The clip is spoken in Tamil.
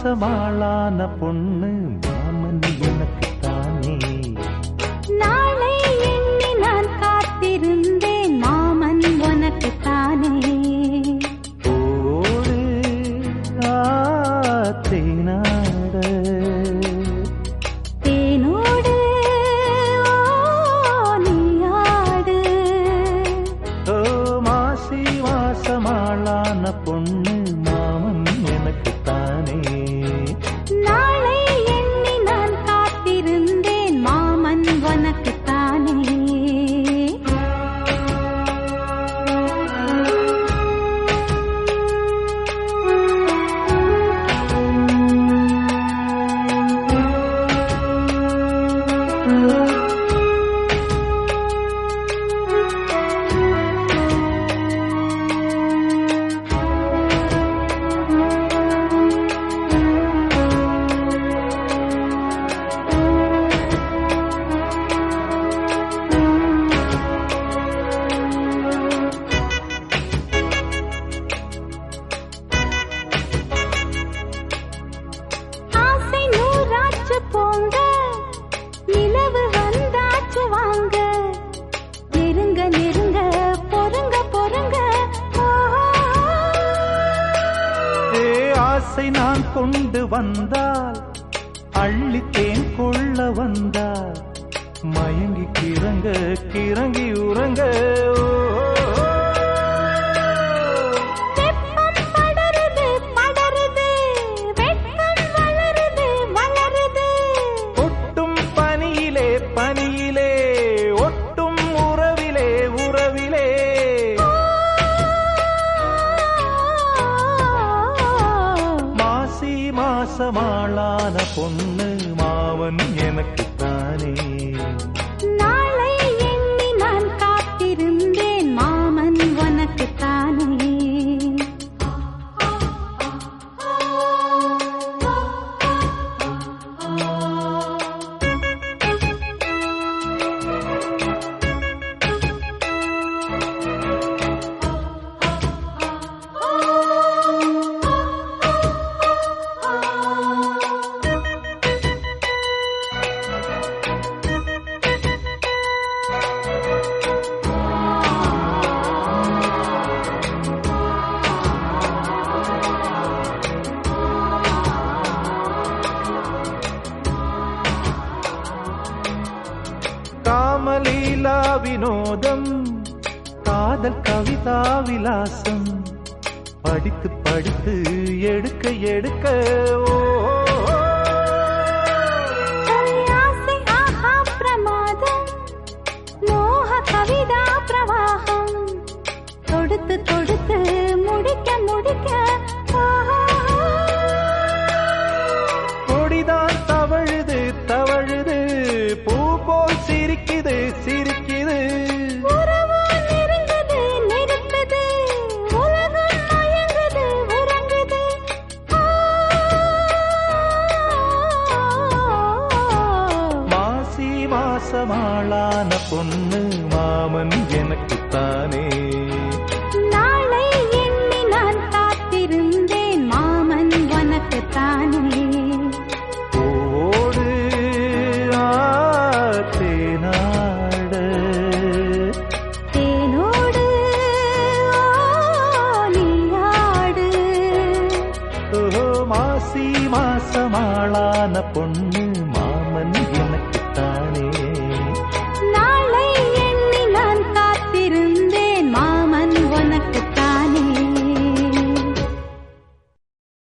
மாசமாளான பொண்ணு மாமன் எனக்கு தானே நாளை எண்ணி நான் காத்திருந்தேன் மாமன் உனக்கு தானே ஓடு ஆத்தேனாட தேனோடு ஓ, நீயாடு ஓ மாசி மாசமாளான பொண்ணு மாமன் எனக்கு தானே நாளை எண்ணி நான் காத்திருந்தேன் மாமன் உனக்கு தானே ஆசை நூறாச்சு போங்க நிலவு வந்தாச்சு வாங்க நெருங்க நெருங்க பொறுங்க பொறுங்க ஏ ஆசை நான் கொண்டு வந்தால் அள்ளித்தேன் கொள்ள வந்தால் மயங்கி கிறங்க கிறங்கி உறங்க ஓ, வெப்பம் படருது படருது வெப்பம் வளருது வளருது ஒட்டும் பனியிலே பனியிலே ஒட்டும் உறவிலே உறவிலே மாசி மாசமாளான பொண்ணு மாவன் எனக்கு தானே நாளை எண்ணி நான் காத்திருந்தேன் மாமன் உனக்கு தானே காமலீலா வினோதம் காதல் கவிதா விலாசம் படித்து படித்து எடுக்க எடுக்க ஓ ஆசை ஆஹா பிரமாதம் மோக கவிதா பிரவாகம் தொடுத்து தொடுத்து முடிக்க முடிக்க ஆஹா. கொடிதான் தவழுது தவழுது பூ போல் சிரிக்குது சிரிக்குது உறவோ நெருங்குது நெருக்குது உலகம் மயங்குது உறங்குது மாசி மாசமாளான பொண்ணு மாமன் எனக்கு தானே நாளை எண்ணி நான் காத்திருந்தேன் மாமன் உனக்கு தானே ஓடு ஆத்தேனாட தேனோடு ஓ, நீயாடு ஓ மாசி மாசமாளான பொண்ணு மாமன் எனக்கு தானே